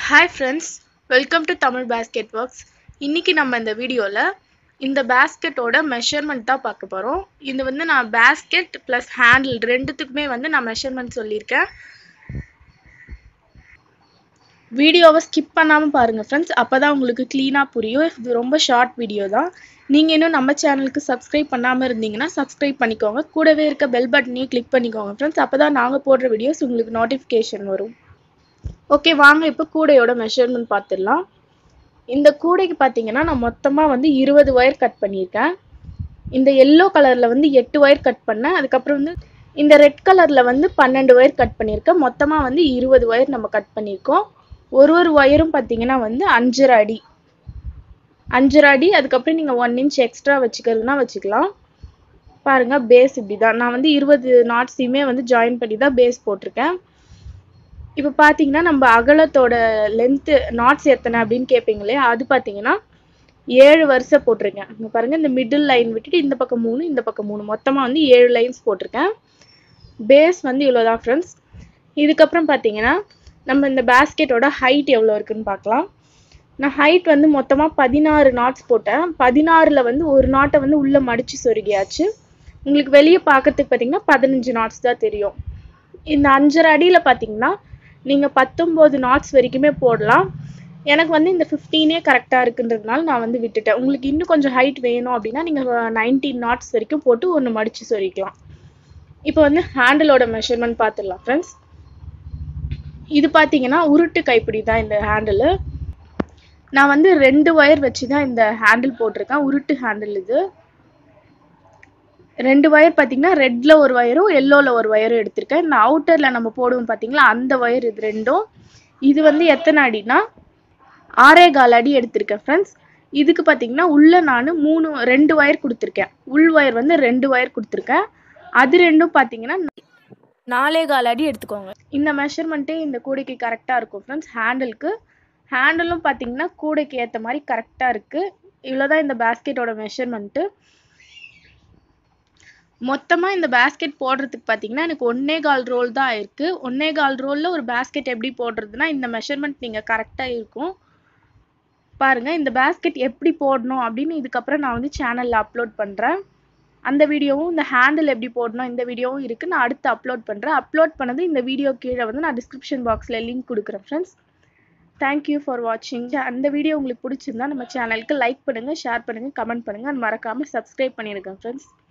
hi friends welcome to Tamil basket works இன்னைக்கு நம்ம இந்த வீடியோவில் இந்த பேஸ்கெட்டோட மெஷர்மெண்ட் தான் பார்க்க போகிறோம் இது வந்து நான் பேஸ்கெட் ப்ளஸ் ஹேண்டில் ரெண்டுத்துக்குமே வந்து நான் மெஷர்மெண்ட் சொல்லியிருக்கேன் வீடியோவை ஸ்கிப் பண்ணாமல் பாருங்கள் ஃப்ரெண்ட்ஸ் அப்போ தான் உங்களுக்கு க்ளீனாக புரியும் இது ரொம்ப ஷார்ட் வீடியோ தான் நீங்கள் இன்னும் நம்ம சேனலுக்கு சப்ஸ்கிரைப் பண்ணாமல் இருந்தீங்கன்னா சப்ஸ்கிரைப் பண்ணிக்கோங்க கூடவே இருக்க பெல் பட்டனையும் கிளிக் பண்ணிக்கோங்க ஃப்ரெண்ட்ஸ் அப்போ தான் நாங்கள் போடுற வீடியோஸ் உங்களுக்கு நோட்டிஃபிகேஷன் வரும் ஓகே வாங்க இப்போ கூடையோட மெஷர்மெண்ட் பார்த்துடலாம் இந்த கூடைக்கு பார்த்தீங்கன்னா நான் மொத்தமாக வந்து இருபது ஒயர் கட் பண்ணியிருக்கேன் இந்த எல்லோ கலரில் வந்து எட்டு ஒயர் கட் பண்ணேன் அதுக்கப்புறம் வந்து இந்த ரெட் கலரில் வந்து பன்னெண்டு ஒயர் கட் பண்ணியிருக்கேன் மொத்தமாக வந்து இருபது ஒயர் நம்ம கட் பண்ணியிருக்கோம் ஒரு ஒரு ஒயரும் பார்த்தீங்கன்னா வந்து அஞ்சரை அடி அஞ்சரை அடி அதுக்கப்புறம் நீங்கள் ஒன் இன்ச் எக்ஸ்ட்ரா வச்சுக்கிறதுனா வச்சுக்கலாம் பாருங்கள் பேஸ் இப்படி தான் நான் வந்து இருபது நாட்ஸையுமே வந்து ஜாயின் பண்ணி தான் பேஸ் போட்டிருக்கேன் இப்போ பார்த்தீங்கன்னா நம்ம அகலத்தோட லென்த்து நாட்ஸ் எத்தனை அப்படின்னு கேட்பீங்களே அது பார்த்தீங்கன்னா ஏழு வரிசை போட்டிருக்கேன் இங்கே பாருங்கள் இந்த மிடில் லைன் விட்டுட்டு இந்த பக்கம் மூணு இந்த பக்கம் மூணு மொத்தமாக வந்து ஏழு லைன்ஸ் போட்டிருக்கேன் பேஸ் வந்து இவ்வளோதான் ஃப்ரெண்ட்ஸ் இதுக்கப்புறம் பார்த்தீங்கன்னா நம்ம இந்த பேஸ்கெட்டோட ஹைட் எவ்வளோ இருக்குன்னு பார்க்கலாம் நான் ஹைட் வந்து மொத்தமாக பதினாறு நாட்ஸ் போட்டேன் பதினாறில் வந்து ஒரு நாட்டை வந்து உள்ளே மடித்து சொருகியாச்சு உங்களுக்கு வெளியே பார்க்கறதுக்கு பார்த்தீங்கன்னா பதினஞ்சு நாட்ஸ் தான் தெரியும் இந்த அஞ்சரை அடியில் பார்த்தீங்கன்னா நீங்கள் பத்தொம்போது நாட்ஸ் வரைக்குமே போடலாம் எனக்கு வந்து இந்த ஃபிஃப்டீனே கரெக்டாக இருக்குன்றதுனால நான் வந்து விட்டுட்டேன் உங்களுக்கு இன்னும் கொஞ்சம் ஹைட் வேணும் அப்படின்னா நீங்கள் நைன்டீன் நாட்ஸ் வரைக்கும் போட்டு ஒன்று மடித்து சொருகிக்கலாம் இப்போ வந்து ஹேண்டிலோட மெஷர்மெண்ட் பார்த்துடலாம் ஃப்ரெண்ட்ஸ் இது பார்த்தீங்கன்னா உருட்டு கைப்பிடி தான் இந்த ஹேண்டிலு நான் வந்து ரெண்டு ஒயர் வச்சு தான் இந்த ஹேண்டில் போட்டிருக்கேன் உருட்டு ஹேண்டில் இது ரெண்டு ஒயர் பார்த்தீங்கன்னா ரெட்டில் ஒரு ஒயரும் எல்லோவில் ஒரு ஒயரும் எடுத்திருக்கேன் இந்த அவுட்டரில் நம்ம போடுவோம் பார்த்தீங்களா அந்த ஒயர் இது ரெண்டும் இது வந்து எத்தனை அடினா ஆறே கால் அடி எடுத்திருக்கேன் ஃப்ரெண்ட்ஸ் இதுக்கு பார்த்தீங்கன்னா உள்ளே நான் மூணு ரெண்டு ஒயர் கொடுத்துருக்கேன் உள் ஒயர் வந்து ரெண்டு ஒயர் கொடுத்துருக்கேன் அது ரெண்டும் பார்த்தீங்கன்னா நாலே கால் அடி எடுத்துக்கோங்க இந்த மெஷர்மெண்ட்டே இந்த கூடைக்கு கரெக்டாக இருக்கும் ஃப்ரெண்ட்ஸ் ஹேண்டிலுக்கு ஹேண்டிலும் பார்த்தீங்கன்னா கூடைக்கு ஏற்ற மாதிரி கரெக்டாக இருக்குது இவ்வளோதான் இந்த பேஸ்கெட்டோட மெஷர்மெண்ட்டு மொத்தமாக இந்த பேஸ்கெட் போடுறதுக்கு பார்த்தீங்கன்னா எனக்கு ஒன்னே கால் ரோல் தான் ஆயிருக்கு ஒன்னே கால் ரோலில் ஒரு பேஸ்கெட் எப்படி போடுறதுனா இந்த மெஷர்மெண்ட் நீங்கள் கரெக்டாக இருக்கும் பாருங்கள் இந்த பேஸ்கெட் எப்படி போடணும் அப்படின்னு இதுக்கப்புறம் நான் வந்து சேனலில் அப்லோட் பண்ணுறேன் அந்த வீடியோவும் இந்த ஹேண்டில் எப்படி போடணும் இந்த வீடியோவும் இருக்குது நான் அடுத்து அப்லோட் பண்ணுறேன் அப்லோட் பண்ணது இந்த வீடியோ கீழே வந்து நான் டிஸ்கிரிப்ஷன் பாக்ஸில் லிங்க் கொடுக்குறேன் ஃப்ரெண்ட்ஸ் தேங்க்யூ ஃபார் வாட்சிங் அந்த வீடியோ உங்களுக்கு பிடிச்சிருந்தா நம்ம சேனலுக்கு லைக் பண்ணுங்கள் ஷேர் பண்ணுங்கள் கமெண்ட் பண்ணுங்கள் மறக்காமல் சப்ஸ்கிரைப் பண்ணிடுங்க ஃப்ரெண்ட்ஸ்